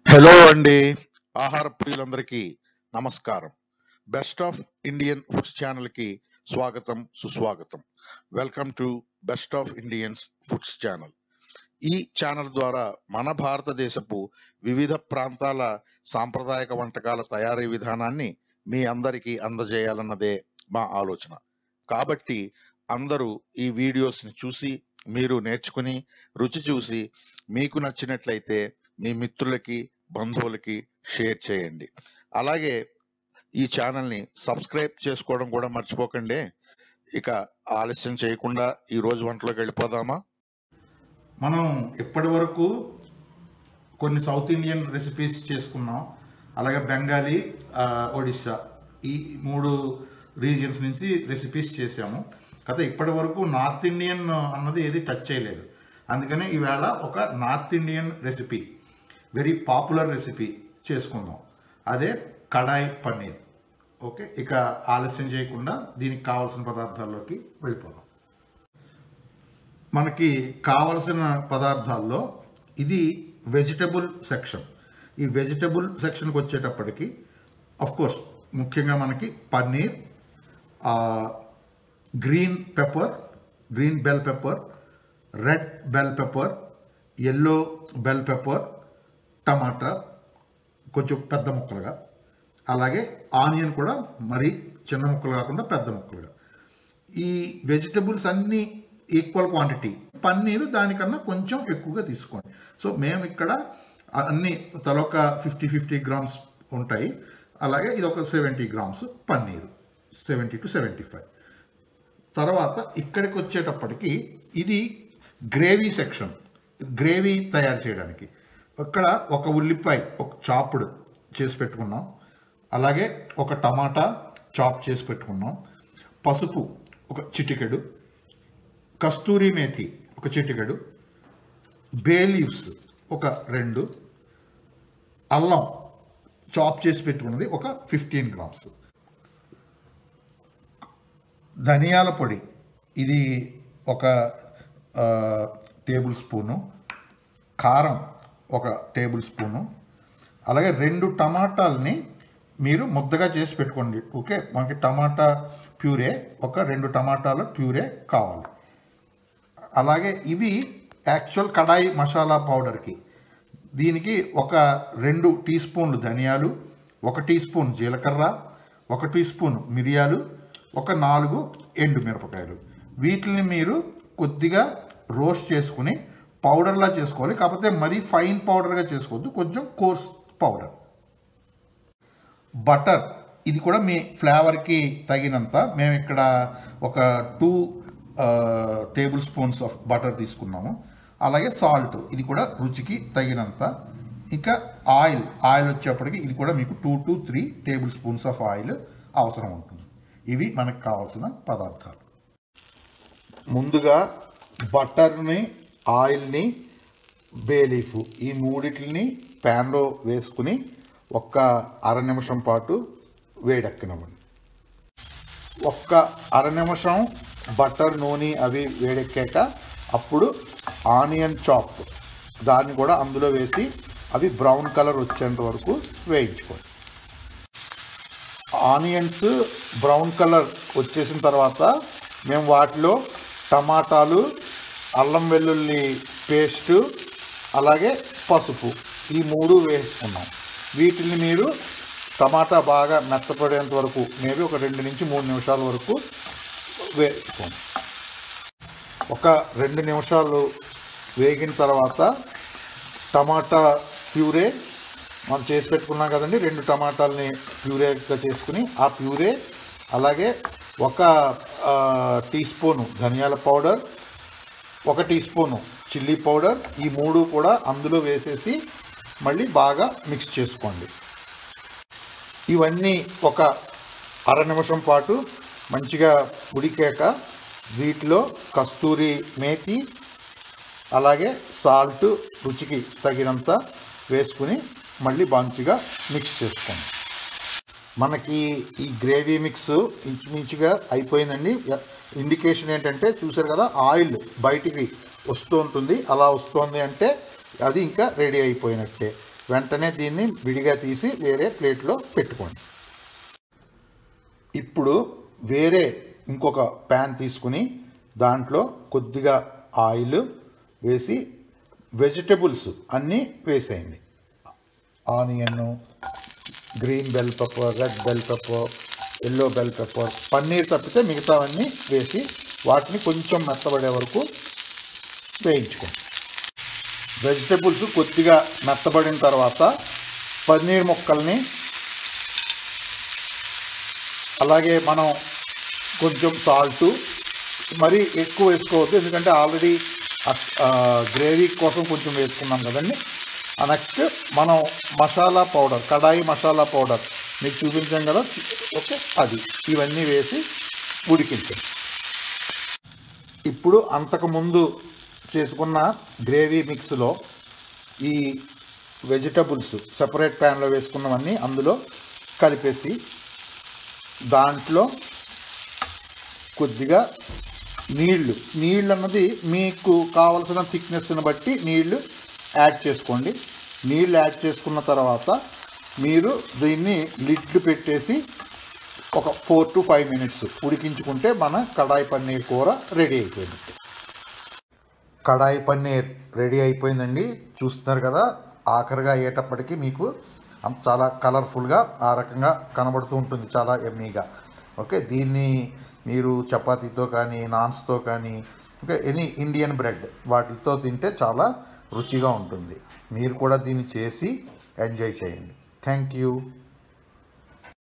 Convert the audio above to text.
hello అండి ఆహార ప్రియులందరికీ నమస్కారం best of Indian foods channel కి స్వాగతం సుస్వాగతం welcome to best of Indians foods channel ఈ ఛానల్ ద్వారా మన భారతదేశపు వివిధ ప్రాంతాల సాంప్రదాయక వంటకాల తయారీ విధానాన్ని మీ అందరికీ అందజేయాలన్నదే మా ఆలోచన కాబట్టి అందరూ ఈ వీడియోస్ ని చూసి మీరు నేర్చుకుని రుచి చూసి మీకు నచ్చినట్లయితే మీ మిత్రులకి బంధువులకి షేర్ చేయండి అలాగే ఈ ఛానల్ని సబ్స్క్రైబ్ చేసుకోవడం కూడా మర్చిపోకండి ఇక ఆలస్యం చేయకుండా ఈ రోజు వంటలోకి వెళ్ళిపోదామా మనం ఇప్పటి వరకు కొన్ని సౌత్ ఇండియన్ రెసిపీస్ చేసుకున్నాం అలాగే బెంగాలీ ఆ, ఒడిస్సా ఈ మూడు రీజియన్స్ నుంచి రెసిపీస్ చేసాము అయితే ఇప్పటి వరకు నార్త్ ఇండియన్ అన్నది ఏది టచ్ చేయలేదు అందుకనే ఈవేళ ఒక north Indian recipe very popular recipe చేసుకుందాం అదే కడాయి పన్నీర్ ఓకే ఇక ఆలస్యం చేయకుండా దీనికి కావాల్సిన పదార్థాల్లోకి వెళ్ళిపోదాం మనకి కావలసిన పదార్థాల్లో ఇది వెజిటబుల్ సెక్షన్ ఈ వెజిటబుల్ సెక్షన్కి వచ్చేటప్పటికి కోర్స్ ముఖ్యంగా మనకి పన్నీర్ ఆ, green pepper green bell pepper red bell pepper yellow bell pepper టమాటా కొంచెం పెద్ద ముక్కలుగా అలాగే ఆనియన్ కూడా మరీ చిన్న ముక్కలు కాకుండా పెద్ద ముక్కలుగా ఈ వెజిటబుల్స్ అన్నీ ఈక్వల్ క్వాంటిటీ పన్నీరు దానికన్నా కొంచెం ఎక్కువగా తీసుకోండి సో మేము ఇక్కడ అన్ని తలొక ఫిఫ్టీ ఫిఫ్టీ గ్రామ్స్ ఉంటాయి అలాగే ఇది ఒక seventy grams paneer seventy to seventy five తర్వాత ఇక్కడికి వచ్చేటప్పటికి ఇది గ్రేవీ సెక్షన్ గ్రేవీ తయారు చేయడానికి ఇక్కడ ఒక ఉల్లిపాయ ఒక చాపుడు చేసి పెట్టుకున్నాం అలాగే ఒక టమాటా చాప్ చేసి పెట్టుకున్నాం పసుపు ఒక చిటికెడు కస్తూరి మేథి ఒక చిటికెడు బే లీవ్స్ ఒక రెండు అల్లం చాప్ చేసి పెట్టుకున్నది ఒక ఫిఫ్టీన్ గ్రామ్స్ ధనియాల పొడి ఇది ఒక ఆ, టేబుల్ స్పూను కారం ఒక టేబుల్ స్పూను అలాగే రెండు టమాటాలని మీరు ముద్దగా చేసి పెట్టుకోండి ఓకే మనకి టమాటా ప్యూరే ఒక రెండు టమాటాల ప్యూరే కావాలి అలాగే ఇవి యాక్చువల్ కడాయి మసాలా పౌడర్కి దీనికి ఒక రెండు టీ స్పూన్లు ధనియాలు ఒక టీ స్పూన్ జీలకర్ర ఒక టీ స్పూన్ మిరియాలు ఒక నాలుగు ఎండు మిరపకాయలు వీటిని మీరు కొద్దిగా రోస్ట్ చేసుకుని పౌడర్లా చేసుకోవాలి కాకపోతే మరీ ఫైన్ పౌడర్గా చేసుకోవద్దు కొంచెం కోర్స్ పౌడర్ బటర్ ఇది కూడా మీ ఫ్లేవర్కి తగినంత మేము ఇక్కడ ఒక two tablespoons of butter తీసుకున్నాము అలాగే సాల్ట్ ఇది కూడా రుచికి తగినంత ఇంకా ఆయిల్ ఆయిల్ వచ్చేప్పటికి ఇది కూడా మీకు two to three tablespoons of oil అవసరం ఉంటుంది ఇవి మనకు కావాల్సిన పదార్థాలు ముందుగా బటర్ని ఆయిల్ని బేలీఫ్ ఈ మూడిటిని ప్యాన్లో వేసుకుని ఒక్క అర నిమిషం పాటు వేడెక్కనివ్వండి ఒక్క అర నిమిషం బటర్ నూనె అవి వేడెక్కాక అప్పుడు ఆనియన్ చాప్ దాన్ని కూడా అందులో వేసి అవి బ్రౌన్ కలర్ వచ్చేంత వరకు వేయించుకోండి ఆనియన్స్ బ్రౌన్ కలర్ వచ్చేసిన తర్వాత మేము వాటిలో టమాటాలు అల్లం వెల్లుల్లి పేస్టు అలాగే పసుపు ఈ మూడు వేసుకున్నాం వీటిని మీరు టమాటా బాగా మెత్తపడేంత వరకు మేబీ ఒక రెండు నుంచి మూడు నిమిషాల వరకు వేసుకోండి ఒక రెండు నిమిషాలు వేగిన తర్వాత టమాటా ప్యూరే మనం చేసి పెట్టుకున్నాం కదండి రెండు టమాటాలని ప్యూరేగా చేసుకుని ఆ ప్యూరే అలాగే ఒక ఆ, టీ స్పూను ధనియాల పౌడర్ ఒక టీ స్పూను చిల్లీ పౌడర్ ఈ మూడు కూడా అందులో వేసేసి మళ్ళీ బాగా మిక్స్ చేసుకోండి ఇవన్నీ ఒక అర నిమిషం పాటు మంచిగా ఉడికాక వీటిలో కస్తూరి మేతి అలాగే సాల్ట్ రుచికి తగినంత వేసుకుని మళ్ళీ మంచిగా మిక్స్ చేసుకోండి మనకి ఈ గ్రేవీ మిక్స్ ఇంచుమించుగా అయిపోయిందండి ఇండికేషన్ ఏంటంటే చూసారు కదా ఆయిల్ బయటికి వస్తూ ఉంటుంది అలా వస్తుంది అంటే అది ఇంకా రెడీ అయిపోయినట్టే వెంటనే దీన్ని విడిగా తీసి వేరే ప్లేట్లో పెట్టుకోండి ఇప్పుడు వేరే ఇంకొక ప్యాన్ తీసుకుని దాంట్లో కొద్దిగా ఆయిల్ వేసి వెజిటబుల్స్ అన్నీ వేసేయండి onion green bell pepper red bell pepper yellow bell pepper paneer తప్పితే మిగతావన్నీ వేసి వాటిని కొంచెం మెత్తబడే వరకు వేయించుకోండి వెజిటబుల్స్ కొద్దిగా మెత్తబడిన తర్వాత పన్నీర్ ముక్కల్ని అలాగే మనం కొంచెం సాల్టు మరీ ఎక్కువ వేసుకోవద్దు ఎందుకంటే ఆల్రెడీ గ్రేవీ కోసం కొంచెం వేసుకున్నాం కదండి నెక్స్ట్ మనం మసాలా పౌడర్ కడాయి మసాలా పౌడర్ మీకు చూపించాం కదా ఓకే అది ఇవన్నీ వేసి ఉడికించండి ఇప్పుడు అంతకుముందు చేసుకున్న గ్రేవీ మిక్స్లో ఈ వెజిటబుల్స్ సపరేట్ ప్యాన్లో వేసుకున్నవన్నీ అందులో కలిపేసి దాంట్లో కొద్దిగా నీళ్లు నీళ్ళు అన్నది మీకు కావలసిన థిక్నెస్ని బట్టి నీళ్లు యాడ్ చేసుకోండి నీళ్ళు యాడ్ చేసుకున్న తర్వాత మీరు దీన్ని లిడ్ పెట్టేసి ఒక ఫోర్ టు ఫైవ్ మినిట్స్ ఉడికించుకుంటే మన కడాయి పన్నీర్ కూర రెడీ అయిపోయింది కడాయి పన్నీర్ రెడీ అయిపోయిందండి చూస్తున్నారు కదా ఆఖరిగా అయ్యేటప్పటికి మీకు అంత చాలా కలర్ఫుల్గా ఆ రకంగా కనబడుతూ ఉంటుంది చాలా ఎమ్మీగా ఓకే దీన్ని మీరు చపాతీతో కానీ నాన్స్తో కానీ ఓకే ఎనీ ఇండియన్ బ్రెడ్ వాటితో తింటే చాలా రుచిగా ఉంటుంది మీరు కూడా దీన్ని చేసి ఎంజాయ్ చేయండి థ్యాంక్ యూ